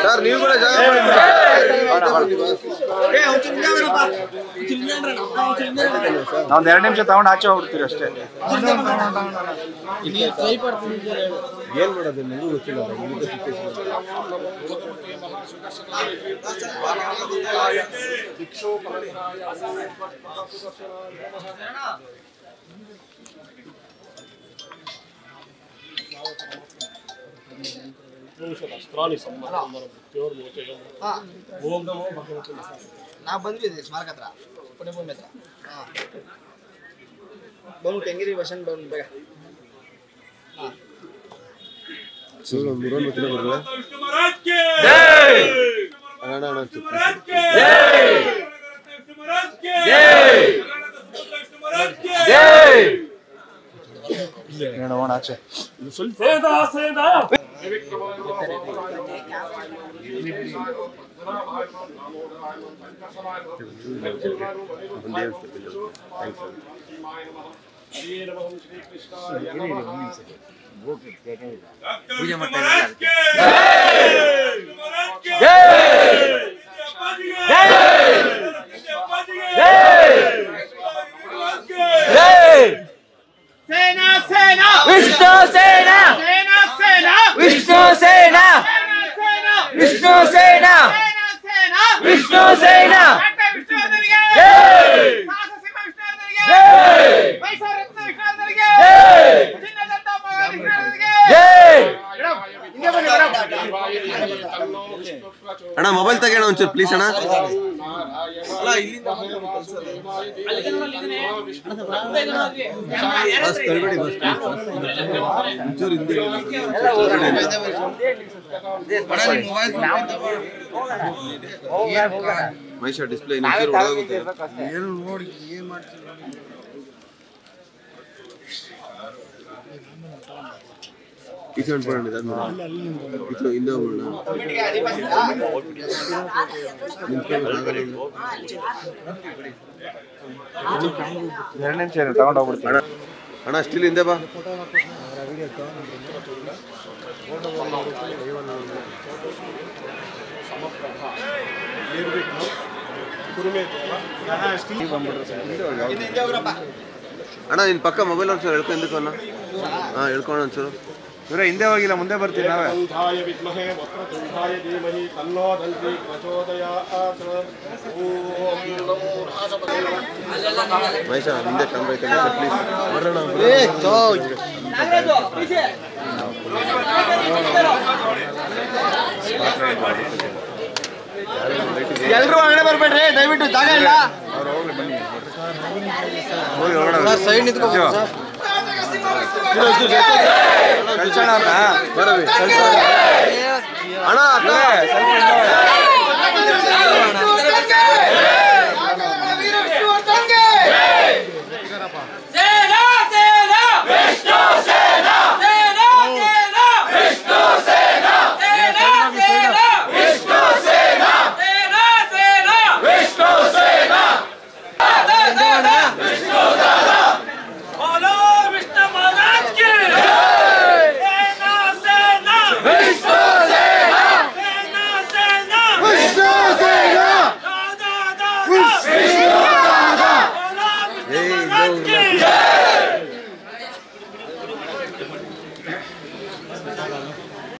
Sir ನೀವು ಕೂಡ ಜಾಗ ನಾವೊಂದ್ ಎರಡು ನಿಮಿಷ ತಗೊಂಡು ಆಚೆ ಹೋಗ್ಬಿಡ್ತೀವಿ ಅಷ್ಟೇ ಏನ್ ಮಾಡೋದು ನನಗೂ ಗೊತ್ತಿಲ್ಲ ನಿಮ್ಗೆ situation. ಅಸ್ತ್ರಾಣಿ ಸಂಬಂಧ ಓಂ ನಮೋ ಭಗವತಿ ನಾವು ಬಂದ್ವಿ ಸ್ಮಾರಕ ಹತ್ರ ಪುಣ್ಯಭೂಮಿ ಹತ್ರ ಹಾಂ ಬಂದು ತೆಂಗಿರಿ ಬಸನ್ ಬಂದು ಬೇಗ ಸರ್ ಒಂದು ಮೂರೊಂದು ಗೊತ್ತಿಲ್ಲ ಬರಲ್ಲ ಅಣ್ಣ ಅಣ್ಣ ಚುಪ್ ಹೋಗೋಣ ಆಚೆ ಸೇದಾ ಸೇದಾ ಒಂದೇ ಒಂದು second. Thanks, sir. ಪೂಜೆ ಮಾಡ್ತಾ ಇದ್ದಾರೆ ಸೇನಾ ಸೇನಾ ವಿಷ್ಣು ಸೇನಾ ಸೇನಾ ಸೇನಾ ವಿಷ್ಣು ಸೇನಾ ಸೇನಾ ವಿಷ್ಣು ಸೇನಾ ಸೇನಾ ಸೇನಾ ವಿಷ್ಣು ಸೇನಾ ಡಾಕ್ಟರ್ ವಿಷ್ಣುವರ್ಧನ್ಗೆ ಜೈ! ಸಾಹಸಿಕ ವಿಷ್ಣುವರ್ಧನ್ಗೆ ಜೈ! ಮೈಸೂರು ರತ್ನ ವಿಷ್ಣುವರ್ಧನ್ಗೆ ಜೈ! ಚಿನ್ನದಂತ ವಿಷ್ಣುವರ್ಧನ್ಗೆ ಜೈ ಅಣ್ಣ ಮೊಬೈಲ್ ತೆಗೋಣ ಒಂಚೂರು ಪ್ಲೀಸ್ ಅಣ್ಣ ಬಸ್ ತಳ್ಬೇಡಿ ಬಸ್ ಒಂಚೂರು ಹಿಂದೆ ಮೈಸೂರು ಡಿಸ್ಪ್ಲೇ ಇನ್ನೊಂಚೂರು ಒಳಗೋಗುತ್ತೆ ಏನು ನೋಡಿ ಏನ್ ಮಾಡ್ತೀವಿ ಈ ಸೈಡ್ ಬರೋಣ ಇದಾದ್ಮೇಲೆ ಇದು ಇನ್ನೊಬ್ಬ ಎರಡು ನಿಮಿಷ ಇದೆ ತಗೊಂಡು ಹೋಗ್ಬಿಡ್ತೀವಿ ಅಣ್ಣ ಅಣ್ಣ ಸ್ಟಿಲ್ ಹಿಂದೆ ಬಾ ಅಣ್ಣ ನಿನ್ ಪಕ್ಕ ಮೊಬೈಲ್ ಒಂಚೂರು ಹೇಳ್ಕೊಂಡು ಹಿಂದಕ್ಕೆ ಅಣ್ಣ ಹಾಂ ಹೇಳ್ಕೊಂಡು ಒಂಚೂರು ಇವರೇ ಹಿಂದೆ ಹೋಗಿಲ್ಲ ಮುಂದೆ ಬರ್ತೀವಿ ನಾವೇ ಗಂಧಾಯ ವಿದ್ಮಹೇ ವಕ್ರತುಂಡಾಯ ಧೀಮಹಿ ತನ್ನೋ ದಂತಿ ಪ್ರಚೋದಯಾತ್ ಓಂ ನಮೋ ಮಹೇಶ ಹಿಂದೆ ಕ್ಯಾಮ್ರಾ ಐತೆ ಪ್ಲೀಸ್ ಬರೋಣ ಎಲ್ರು ಒಳಗಡೆ ಬರ್ಬೇಡ್ರಿ ದಯವಿಟ್ಟು ಜಾಗ ಇಲ್ಲ ಹೋಗಿ ಹೊರಡೋಣ ಸೈಡ್ ನಿಂತ್ಕೋಬೇಕು ಸರ್ ಕಳ್ಸೋಣ ಅವ್ರನ್ನ ಬರವಿ ಅಣ್ಣ ಅಕ್ಕ ಸ್ವಲ್ಪ ಹಿಂದೆ ಹೋಗಿ.